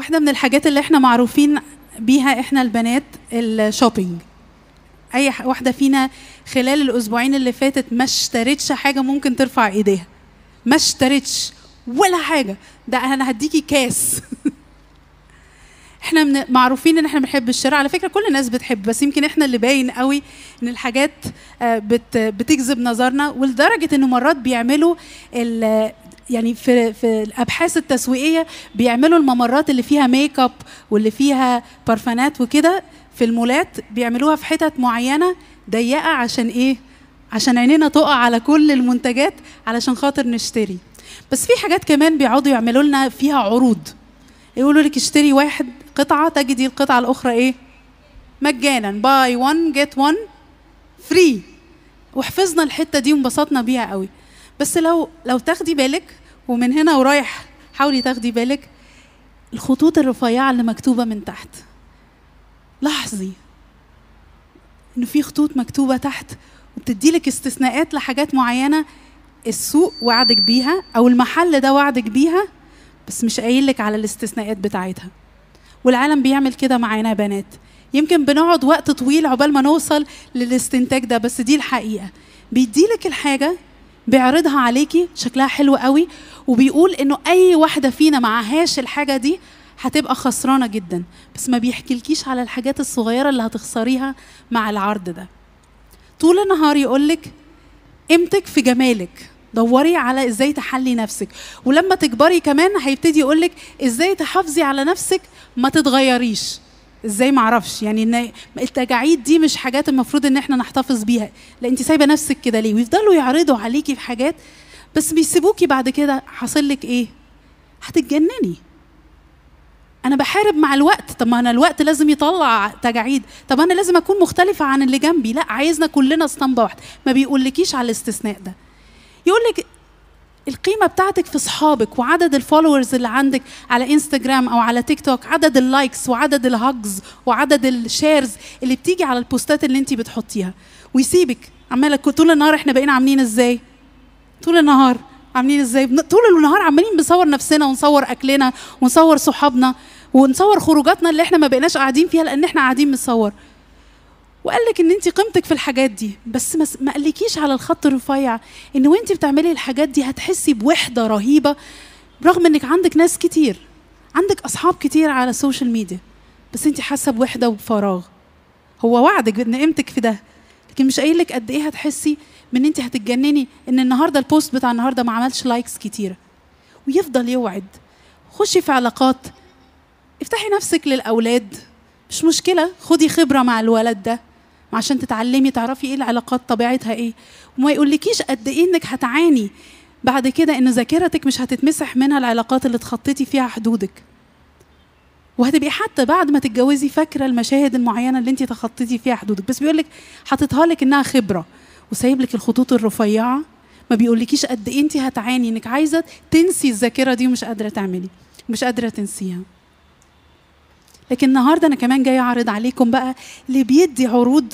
واحدة من الحاجات اللي احنا معروفين بيها احنا البنات الشوبينج اي ح- واحدة فينا خلال الاسبوعين اللي فاتت ما اشترتش حاجة ممكن ترفع ايديها ما اشترتش ولا حاجة ده انا هديكي كاس احنا من معروفين ان احنا بنحب الشراء على فكره كل الناس بتحب بس يمكن احنا اللي باين قوي ان الحاجات آه، بت بتجذب نظرنا ولدرجه انه مرات بيعملوا ال- يعني في في الابحاث التسويقيه بيعملوا الممرات اللي فيها ميك اب واللي فيها بارفانات وكده في المولات بيعملوها في حتت معينه ضيقه عشان ايه عشان عينينا تقع على كل المنتجات علشان خاطر نشتري بس في حاجات كمان بيقعدوا يعملوا لنا فيها عروض يقولوا لك اشتري واحد قطعة تجدي القطعة الأخرى إيه؟ مجانا باي 1 جيت 1 فري وحفظنا الحتة دي وانبسطنا بيها قوي بس لو لو تاخدي بالك ومن هنا ورايح حاولي تاخدي بالك الخطوط الرفيعة اللي مكتوبة من تحت لاحظي إنه في خطوط مكتوبة تحت وبتديلك استثناءات لحاجات معينة السوق وعدك بيها أو المحل ده وعدك بيها بس مش قايل لك على الاستثناءات بتاعتها والعالم بيعمل كده معانا يا بنات يمكن بنقعد وقت طويل عقبال ما نوصل للاستنتاج ده بس دي الحقيقه بيديلك الحاجه بيعرضها عليكي شكلها حلو قوي وبيقول انه اي واحده فينا معهاش الحاجه دي هتبقى خسرانه جدا بس ما بيحكيلكيش على الحاجات الصغيره اللي هتخسريها مع العرض ده طول النهار يقولك قيمتك في جمالك دوري على ازاي تحلي نفسك ولما تكبري كمان هيبتدي يقولك ازاي تحافظي على نفسك ما تتغيريش ازاي معرفش يعني ان التجاعيد دي مش حاجات المفروض ان احنا نحتفظ بيها لا انت سايبه نفسك كده ليه ويفضلوا يعرضوا عليكي في حاجات بس بيسيبوكي بعد كده حاصل لك ايه هتتجنني انا بحارب مع الوقت طب ما انا الوقت لازم يطلع تجاعيد طب انا لازم اكون مختلفه عن اللي جنبي لا عايزنا كلنا اسطمبه واحده ما بيقولكيش على الاستثناء ده يقول لك القيمة بتاعتك في صحابك وعدد الفولورز اللي عندك على انستجرام او على تيك توك عدد اللايكس وعدد الهجز وعدد الشيرز اللي بتيجي على البوستات اللي انت بتحطيها ويسيبك عمالة طول النهار احنا بقينا عاملين ازاي طول النهار عاملين ازاي بن- طول النهار عمالين بنصور نفسنا ونصور اكلنا ونصور صحابنا ونصور خروجاتنا اللي احنا ما بقيناش قاعدين فيها لان احنا قاعدين بنصور وقال لك ان انت قيمتك في الحاجات دي بس ما س- ما قالكيش على الخط الرفيع ان وانت بتعملي الحاجات دي هتحسي بوحده رهيبه رغم انك عندك ناس كتير عندك اصحاب كتير على السوشيال ميديا بس انت حاسه بوحده وبفراغ هو وعدك ان قيمتك في ده لكن مش قايل لك قد ايه هتحسي من انت هتتجنني ان النهارده البوست بتاع النهارده ما عملش لايكس كتيره ويفضل يوعد خشي في علاقات افتحي نفسك للاولاد مش مشكله خدي خبره مع الولد ده عشان تتعلمي تعرفي ايه العلاقات طبيعتها ايه وما يقولكيش قد ايه انك هتعاني بعد كده ان ذاكرتك مش هتتمسح منها العلاقات اللي اتخطيتي فيها حدودك وهتبقي حتى بعد ما تتجوزي فاكره المشاهد المعينه اللي انت تخطيتي فيها حدودك بس بيقولك حاططها لك انها خبره وسايب لك الخطوط الرفيعه ما بيقولكيش قد ايه انت هتعاني انك عايزه تنسي الذاكره دي ومش قادره تعملي مش قادره تنسيها لكن النهارده انا كمان جايه اعرض عليكم بقى اللي بيدي عروض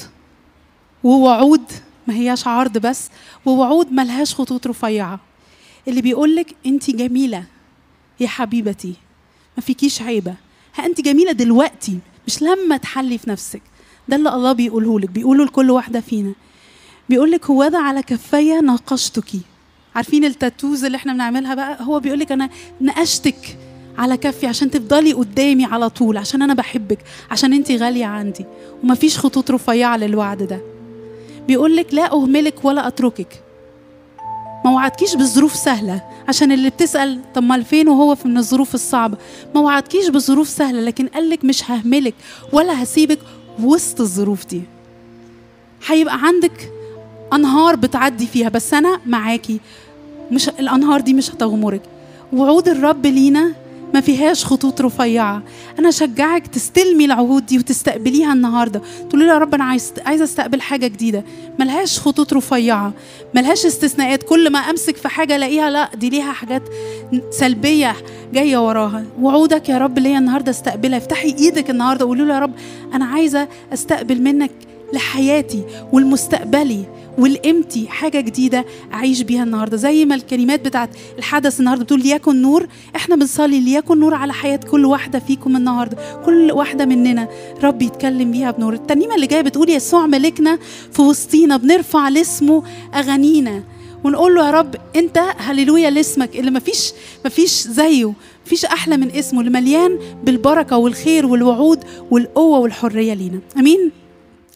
ووعود ما هياش عرض بس ووعود ملهاش خطوط رفيعه اللي بيقولك انت جميله يا حبيبتي ما فيكيش عيبه ها انت جميله دلوقتي مش لما تحلي في نفسك ده اللي الله بيقوله لك بيقوله لكل واحده فينا بيقول لك هو ده على كفايا ناقشتك عارفين التاتوز اللي احنا بنعملها بقى هو بيقول لك انا نقشتك على كفي عشان تفضلي قدامي على طول عشان انا بحبك عشان انت غاليه عندي ومفيش خطوط رفيعه للوعد ده بيقول لك لا اهملك ولا اتركك ما وعدكيش بالظروف سهله عشان اللي بتسال طب ما فين وهو في من الظروف الصعبه ما وعدكيش بظروف سهله لكن قالك مش ههملك ولا هسيبك وسط الظروف دي هيبقى عندك انهار بتعدي فيها بس انا معاكي مش الانهار دي مش هتغمرك وعود الرب لينا ما فيهاش خطوط رفيعة أنا أشجعك تستلمي العهود دي وتستقبليها النهاردة تقولي له يا رب أنا عايز عايزة أستقبل حاجة جديدة ملهاش خطوط رفيعة ملهاش استثناءات كل ما أمسك في حاجة ألاقيها لا دي ليها حاجات سلبية جاية وراها وعودك يا رب ليا النهاردة استقبلها افتحي إيدك النهاردة وقولي له يا رب أنا عايزة أستقبل منك لحياتي ولمستقبلي والامتي حاجه جديده اعيش بيها النهارده زي ما الكلمات بتاعت الحدث النهارده بتقول ليكن نور احنا بنصلي ليكن نور على حياه كل واحده فيكم النهارده كل واحده مننا رب يتكلم بيها بنور الترنيمه اللي جايه بتقول يسوع ملكنا في وسطينا بنرفع لاسمه اغانينا ونقول له يا رب انت هللويا لاسمك اللي مفيش مفيش زيه مفيش احلى من اسمه اللي مليان بالبركه والخير والوعود والقوه والحريه لينا امين